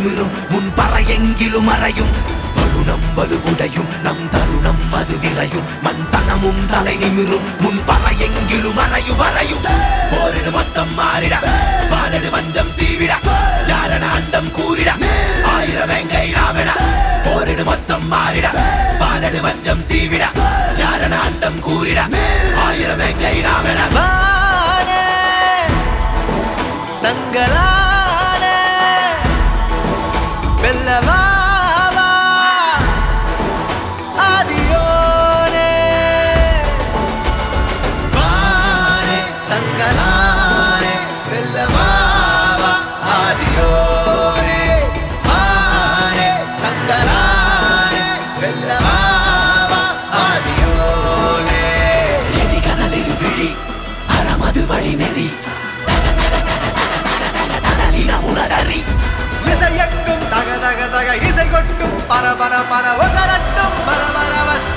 நிமிரும் முன் பறையெங்கிலும் அறையும் வருணம் வலுவுடையும் நம் தருணம் அது விரையும் மண் சனமும் தலை நிமிரும் முன் பறையெங்கிலும் அறையும் அறையும் போரிடு மொத்தம் மாறிட பாலடு வஞ்சம் சீவிட யாரன அண்டம் கூறிட ஆயிரம் வெங்கை நாமென போரிடு மொத்தம் மாறிட பாலடு வஞ்சம் சீவிட யாரன அண்டம் கூறிட ஆயிரம் வெங்கை நாமென வானே தங்களானே வெல்லவாவா ஆதியோனே வானே தங்களானே வெல்லவாவா ஆதியோனே வானே தங்களானே வெல்லவாவா ஆதியோனே எரி கனலிரு விழி அறமது வழி நெறி உணரறி இசையக்கும் தக தக தக இசை கொட்டும் பர பர பர ஒசரட்டும் பர பர பர